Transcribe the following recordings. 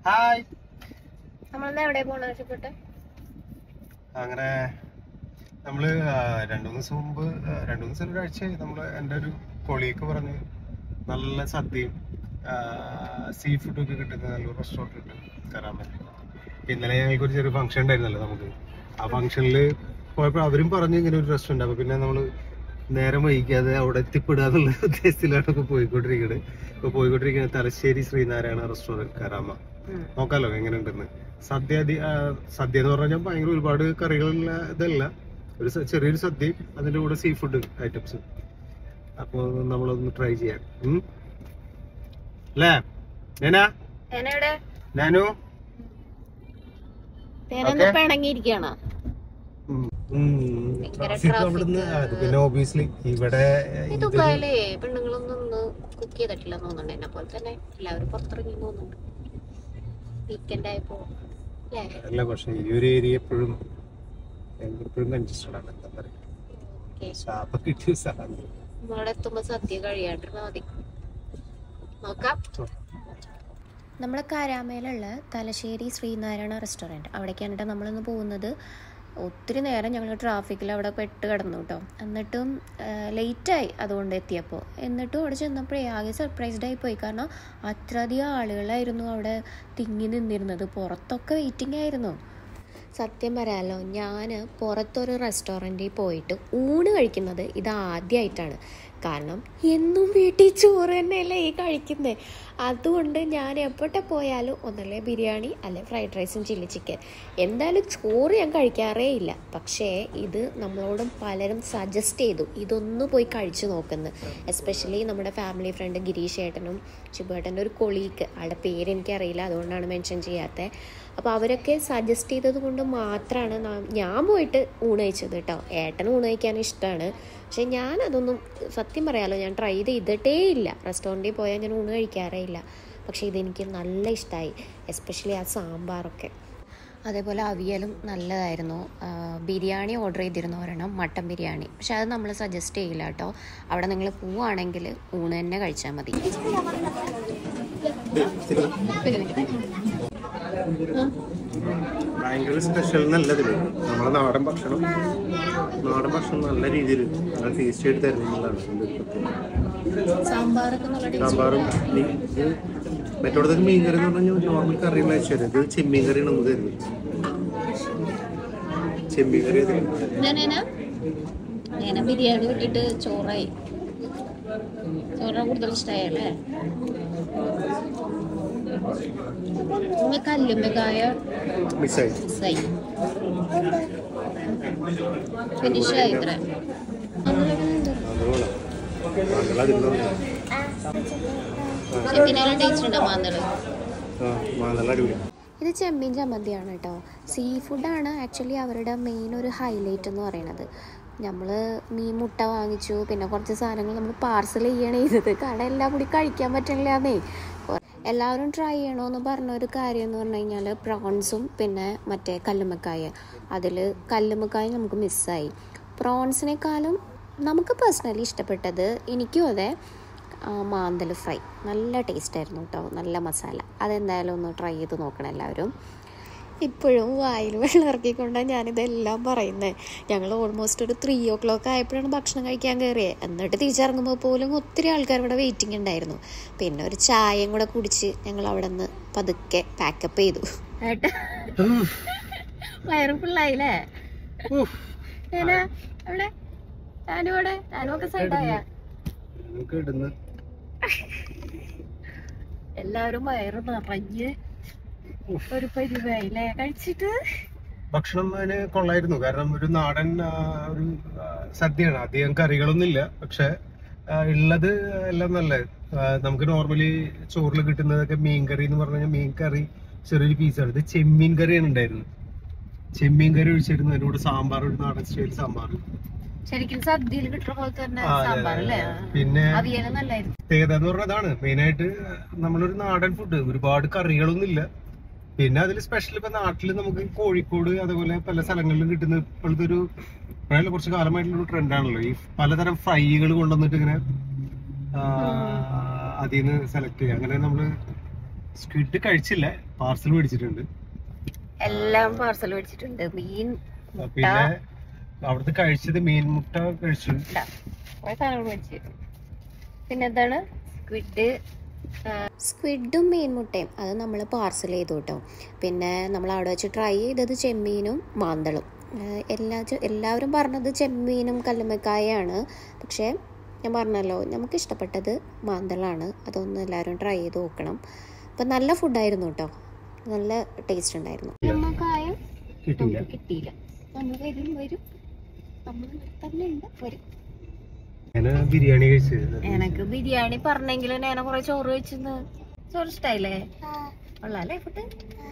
Hi നമ്മളെന്താ എവിടെ പോണ ഇഷ്ടപ്പെട്ട് അങ്ങനെ നമ്മള് ആ, രണ്ടു മൂന്ന് ദിവസം മുമ്പ് ആ, രണ്ടു മൂന്ന് ദിവസം ഒരാഴ്ചയായി നമ്മള് എൻ്റെ ഒരു കൊളീക്ക് പറഞ്ഞ് നല്ല സദ്യയും സീ ഫുഡും ഒക്കെ കിട്ടുന്ന നല്ലൊരു റെസ്റ്റോറൻറ്റ് ഉണ്ട് കയറാൻ പറ്റും ഇന്നലെ ഞങ്ങൾക്ക് ഒരു ചെറിയ ഫംഗ്ഷൻ ഉണ്ടായിരുന്നല്ലോ നമുക്ക് ആ ഫംഗ്ഷനിൽ പോയപ്പോൾ അവരും പറഞ്ഞു ഇങ്ങനെ ഒരു റെസ്റ്റോറൻറ്റ് അപ്പൊ പിന്നെ നമ്മള് നേരം വൈകാതെ അവിടെ എത്തിപ്പെടുക എന്നുള്ള ഉദ്ദേശത്തിലാണ് ഇപ്പൊ പോയിക്കൊണ്ടിരിക്കുന്നത് ഇപ്പൊ പോയിക്കൊണ്ടിരിക്കുന്നത് തലശ്ശേരി ശ്രീനാരായണ റെസ്റ്റോറൻറ്റ് കരാമ നോക്കാലോ എങ്ങനെ ഉണ്ടെന്ന് സദ്യ അതി- ആ, സദ്യ എന്ന് പറഞ്ഞാൽ ഭയങ്കര ഒരുപാട് കറികളുള്ള ഇതല്ല ഒരു സ- ചെറിയൊരു സദ്യയും അതിന്റെ കൂടെ സീ ഫുഡ് ഐറ്റംസ് അപ്പൊ നമ്മളൊന്ന് ട്രൈ ചെയ്യാം ഉം? അല്ലേ ഞാനാ ഞാനെവിടെ ഞാനു ഞാനെന്താ Okay. പിണങ്ങിയിരിക്കണ ഉം. ഉം. ഭയങ്കര Traffic traffic. അവിടുന്ന് ആ, അത് പിന്നെ ഓബിയസ്ലി ഇവിടെ ഈ ഇത് ദുബായിലേ പെണ്ണുങ്ങളൊന്നും ഒന്ന് കുക്ക് ചെയ്തിട്ടില്ല തോന്നുന്നുണ്ട് എന്നെ പോലെ തന്നെ എല്ലാവരും പുറത്തിറങ്ങി പോകുന്നുണ്ട് വീക്കെൻഡ് ആയപ്പോ അല്ലേ അല്ല പക്ഷെ ഈ ഒരു ഏരിയ എപ്പോഴും എപ്പോഴും കൺജസ്റ്റഡ് ആണ് എന്താ പറയാ ഓക്കെ ശാപം കിട്ടിയ സാധനം നമ്മളവിടെ എത്തുമ്പോ സദ്യ കഴിയാണ്ടിരുന്നാ മതി നോക്കാം നമ്മുടെ കാരാമയിലുള്ള തലശ്ശേരി ശ്രീനാരായണ റെസ്റ്റോറൻറ്റ് അവിടേക്കാണ് കേട്ടോ നമ്മളിന്ന് പോകുന്നത് ഒത്തിരി നേരം ഞങ്ങൾ ട്രാഫിക്കിൽ അവിടെ പെട്ട് കിടന്നു കേട്ടോ എന്നിട്ടും ലേറ്റായി അതുകൊണ്ട് എത്തിയപ്പോൾ എന്നിട്ടും അവിടെ ചെന്നപ്പോഴേ ആകെ സർപ്രൈസ്ഡ് ആയി പോയി കാരണം അത്രയധികം ആളുകളായിരുന്നു അവിടെ തിങ്ങി നിന്നിരുന്നത് പുറത്തൊക്കെ വെയിറ്റിംഗ് ആയിരുന്നു സത്യം പറയാലോ ഞാൻ പുറത്തൊരു റെസ്റ്റോറൻറ്റിൽ പോയിട്ട് ഊണ് കഴിക്കുന്നത് ഇത് ആദ്യമായിട്ടാണ് കാരണം എന്നും വീട്ടിൽ ചോറ് തന്നെയല്ലേ ഈ കഴിക്കുന്നത് അതുകൊണ്ട് ഞാൻ എപ്പോട്ടെ പോയാലും ഒന്നല്ലേ ബിരിയാണി അല്ലെ ഫ്രൈഡ് റൈസും ചില്ലി ചിക്കൻ എന്തായാലും ചോറ് ഞാൻ കഴിക്കാറേ ഇല്ല പക്ഷേ ഇത് നമ്മളോടും പലരും സജസ്റ്റ് ചെയ്തു ഇതൊന്ന് പോയി കഴിച്ചു നോക്കുന്നു എസ്പെഷ്യലി നമ്മുടെ ഫാമിലി ഫ്രണ്ട് ഗിരീഷ് ഏട്ടനും ശിബേട്ടൻ്റെ ഒരു കൊളീക്ക് ആളുടെ പേര് എനിക്കറിയില്ല അതുകൊണ്ടാണ് മെൻഷൻ ചെയ്യാത്തത് അപ്പോൾ അവരൊക്കെ സജസ്റ്റ് ചെയ്തത് കൊണ്ട് മാത്രമാണ് നാം- ഞാൻ പോയിട്ട് ഊണ് കഴിച്ചത് കേട്ടോ ഏട്ടന് ഊണ് കഴിക്കാൻ ഇഷ്ടമാണ് പക്ഷെ ഞാൻ അതൊന്നും സത്യം പറയാലോ ഞാൻ ട്രൈ ചെയ്തിട്ടേ ഇല്ല റെസ്റ്റോറൻറ്റിൽ പോയാൽ ഞാൻ ഊണ് കഴിക്കാറേ ഇല്ല പക്ഷേ ഇതെനിക്ക് നല്ല ഇഷ്ടമായി എസ്പെഷ്യലി ആ സാമ്പാറൊക്കെ അതേപോലെ അവിയലും നല്ലതായിരുന്നു ആ, ബിരിയാണി ഓർഡർ ചെയ്തിരുന്നു ഒരെണ്ണം മട്ടൻ ബിരിയാണി പക്ഷെ അത് നമ്മൾ സജസ്റ്റ് ചെയ്യില്ല കേട്ടോ അവിടെ നിങ്ങൾ പോവുകയാണെങ്കിൽ ഊണ് തന്നെ കഴിച്ചാൽ മതി ഭയങ്കര സ്പെഷ്യൽ നല്ലതില് നമ്മളെ നാടൻ ഭക്ഷണം നാടൻ ഭക്ഷണം നല്ല രീതിയിൽ നല്ല ടേസ്റ്റ് ആയിട്ട് തരുന്നതാണ് ഇതിന്റെ ഒരു പ്രത്യേകത. സാമ്പാറൊക്കെ നല്ല സാമ്പാറും മീൻ ഇത് മറ്റോടത്തൊക്കെ മീൻ കറി എന്ന് പറഞ്ഞാൽ നോർമൽ കറി വെച്ചാൽ ഇത് ചെമ്മീൻ കറിയാണ് നമുക്ക് തരുന്നത് ചെമ്മീൻ കറി തരുന്നത് ഞാനേന ഞാൻ ബിരിയാണി വിട്ടിട്ട് ചോറായി ചോറിനെ കൂടുതൽ ഇഷ്ടമായല്ലേ കല്ലുമ്മക്കായ മിസ്സായി സൈ ഫിനിഷ് ആയി ഇത്ര അതുകൊള്ളാം മാന്തള അതിരുന്നുണ്ട് ചെമ്പിനെല്ലാം ടേസ്റ്റ് ഉണ്ടോ മാന്തള് ആ മാന്തള അടിപൊളി ഇത് ചെമ്മീൻ ചമ്മന്തിയാണ് കേട്ടോ സീ ഫുഡാണ് ആക്ച്വലി അവരുടെ മെയിൻ ഒരു ഹൈലൈറ്റ് എന്ന് പറയുന്നത് നമ്മൾ മീൻ മുട്ട വാങ്ങിച്ചു പിന്നെ കുറച്ച് സാധനങ്ങൾ നമ്മൾ പാർസൽ ചെയ്യണേ ചെയ്തത് കാരണം എല്ലാം കൂടി കഴിക്കാൻ പറ്റണില്ലാന്നേ കൊ- എല്ലാവരും ട്രൈ ചെയ്യണമെന്ന് പറഞ്ഞ ഒരു കാര്യം എന്ന് പറഞ്ഞു കഴിഞ്ഞാൽ പ്രോൺസും പിന്നെ മറ്റേ കല്ലുമ്മക്കായ അതിൽ കല്ലുമ്മക്കായ നമുക്ക് മിസ്സായി പ്രോൺസിനേക്കാളും നമുക്ക് പേഴ്സണലി ഇഷ്ടപ്പെട്ടത് എനിക്കും അതെ ആ, മാന്തൽ ഫ്രൈ നല്ല ടേസ്റ്റ് ആയിരുന്നു കേട്ടോ നല്ല മസാല അതെന്തായാലും ഒന്ന് ട്രൈ ചെയ്ത് നോക്കണം എല്ലാവരും ഇപ്പോഴും വായിൽ വെള്ളം ഇറക്കിക്കൊണ്ടാണ് ഞാനിതെല്ലാം പറയുന്നത് ഞങ്ങൾ ഓൾമോസ്റ്റ് ഒരു ത്രീ ഓ ക്ലോക്ക് ആയപ്പോഴാണ് ഭക്ഷണം കഴിക്കാൻ കയറിയത് എന്നിട്ട് തിരിച്ചിറങ്ങുമ്പോൾ പോലും ഒത്തിരി ആൾക്കാർ ഇവിടെ വെയിറ്റിംഗ് ഉണ്ടായിരുന്നു പിന്നെ ഒരു ചായയും കൂടെ കുടിച്ച് ഞങ്ങൾ അവിടെ നിന്ന് പതുക്കെ പാക്കപ്പ് ചെയ്തു വയറ് ഫുള്ളായില്ലേ അവിടെ ഞാനും അവിടെ ഞാനും ഒക്കെ സൈഡായ നമുക്ക് ഇടുന്ന എല്ലാവരും വയറ് നിറഞ്ഞ് ഒരു പരിവായില്ലേ കഴിച്ചിട്ട് ഭക്ഷണം അതിന് കൊള്ളായിരുന്നു കാരണം ഒരു നാടൻ ആ, ഒരു ആ, സദ്യയാണ് അധികം കറികളൊന്നും ഇല്ല പക്ഷെ ആ, ഉള്ളത് എല്ലാം നല്ല നമുക്ക് നോർമലി ചോറിൽ കിട്ടുന്നതൊക്കെ മീൻ കറി എന്ന് പറഞ്ഞു കഴിഞ്ഞാൽ മീൻ കറി ചെറിയൊരു പീസാണ് ഇത് ചെമ്മീൻ കറിയാണ് ഉണ്ടായിരുന്നത് ചെമ്മീൻ കറി ഒഴിച്ചിരുന്നു അതിന്റെ കൂടെ സാമ്പാർ ഒരു നാടൻ സ്റ്റൈൽ സാമ്പാർ ശരിക്കും സദ്യയിൽ കിട്ടുന്ന പോലെ തന്നെ ആ, അതെ, സാമ്പാർ അതെ, അല്ലേ അതെ. പിന്നെ അവിയല് നല്ലായിരുന്നു പ്രത്യേകത എന്ന് പറഞ്ഞാൽ അതാണ് മെയിനായിട്ട് നമ്മളൊരു നാടൻ ഫുഡ് ഒരുപാട് കറികളൊന്നും ഇല്ല പിന്നെ അതിൽ സ്പെഷ്യൽ ഇപ്പൊ നാട്ടിൽ നമുക്ക് കോഴിക്കോട് അതുപോലെ പല സ്ഥലങ്ങളിലും കിട്ടുന്ന ഇപ്പോഴത്തെ ഒരു ഇപ്പോഴല്ല കുറച്ച് കാലമായിട്ടുള്ള ഒരു ട്രെൻഡാണല്ലോ ഈ പലതരം ഫ്രൈകൾ കൊണ്ടുവന്നിട്ട് ഇങ്ങനെ അതിൽ നിന്ന് സെലക്ട് ചെയ്യുക അങ്ങനെ നമ്മള് സ്ക്വിഡ് കഴിച്ചില്ല പാർസൽ മേടിച്ചിട്ടുണ്ട് എല്ലാം പാർസൽ മേടിച്ചിട്ടുണ്ട് മീൻ ആ, പിന്നെ അവിടുത്തെ കഴിച്ചത് മീൻ മുട്ട കഴിച്ചു ഇതാ, കുറെ സാധനങ്ങൾ മേടിച്ചു പിന്നെ എന്താണ് സ്ക്വിഡ് സ്ക്വിഡും മീൻമുട്ടയും അത് നമ്മൾ പാർസൽ ചെയ്തു കേട്ടോ പിന്നെ നമ്മൾ അവിടെ വെച്ച് ട്രൈ ചെയ്തത് ചെമ്മീനും മാന്തളും ആഹ് എല്ലാ ചെ- എല്ലാവരും പറഞ്ഞത് ചെമ്മീനും കല്ലുമ്മക്കായാണ് പക്ഷേ ഞാൻ പറഞ്ഞല്ലോ നമുക്ക് ഇഷ്ടപ്പെട്ടത് മാന്തളാണ് അതൊന്ന് എല്ലാവരും ട്രൈ ചെയ്ത് നോക്കണം അപ്പം നല്ല ഫുഡായിരുന്നു കേട്ടോ നല്ല ടേസ്റ്റ് ഉണ്ടായിരുന്നു കല്ലുമ്മക്കായ കിട്ടിയില്ല നമുക്ക് കിട്ടിയില്ല നമ്മൾ വരും വരും നമ്മൾ തന്നെ ഉണ്ട് വരും ഞാൻ ബിരിയാണി കഴിച്ചത് എനക്ക് ബിരിയാണി പറഞ്ഞെങ്കിലും ഞാൻ കുറെ ചോറ് വെച്ചെന്ന് ചോറ് ഇഷ്ടായില്ലേ കൊള്ളാല്ലേ ഫുഡ്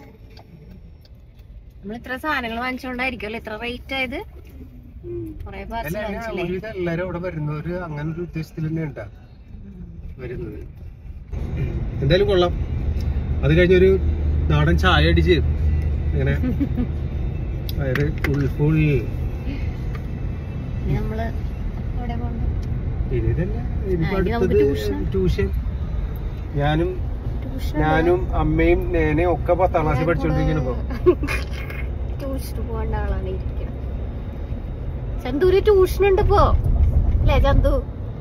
നമ്മൾ ഇത്ര സാധനങ്ങൾ വാങ്ങിച്ചോണ്ടായിരിക്കുമല്ലോ ഇത്ര റേറ്റ് ആയത് ഉം. കുറെ അല്ല, പാർസൽ ഞാൻ വാങ്ങിച്ചില്ലേ ഒരുവിധം എല്ലാരും അവിടെ വരുന്നവര് അങ്ങനെ ഒരു ഉദ്ദേശത്തിൽ തന്നെ ഉണ്ടാ വരുന്നത് എന്തായാലും കൊള്ളാം അത് കഴിഞ്ഞൊരു നാടൻ ചായ അടിച്ച് ഇങ്ങനെ അതായത് ഫുൾ ഫുൾ ഇനി നമ്മള് എവിടെ പോകണം ഇനി തന്നെ ഇനിയിപ്പോ ആ, ഇനി നമുക്ക് അടുത്തത് ട്യൂഷൻ. ട്യൂഷൻ ഞാനും ട്യൂഷൻ ഞാനും അമ്മയും നേനയും ഒക്കെ പത്താം ക്ലാസ്സിൽ പഠിച്ചോണ്ടിരിക്കുന്നു ഇപ്പൊ ട്യൂഷന് പോകേണ്ട ആളാണ് ഇരിക്കുന്നത് ചന്ദൂര് ട്യൂഷൻ ഉണ്ട് ഇപ്പോ അല്ലേ ചന്തു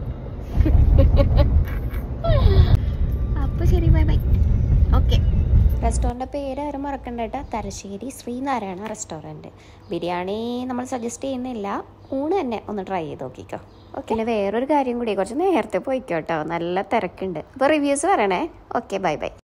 അപ്പൊ ശരി ബൈ ബൈ ഓക്കെ റെസ്റ്റോറൻറ്റിൻ്റെ പേര് ആരും മറക്കണ്ട കേട്ടോ തലശ്ശേരി ശ്രീനാരായണ റെസ്റ്റോറൻറ്റ് ബിരിയാണി നമ്മൾ സജസ്റ്റ് ചെയ്യുന്നില്ല ഊണ് തന്നെ ഒന്ന് ട്രൈ ചെയ്ത് നോക്കിക്കോ ഓക്കെ പിന്നെ വേറൊരു കാര്യം കൂടി കുറച്ച് നേരത്തെ പോയിക്കോ കേട്ടോ നല്ല തിരക്കുണ്ട് അപ്പോൾ റിവ്യൂസ് പറയണേ ഓക്കെ ബൈ ബൈ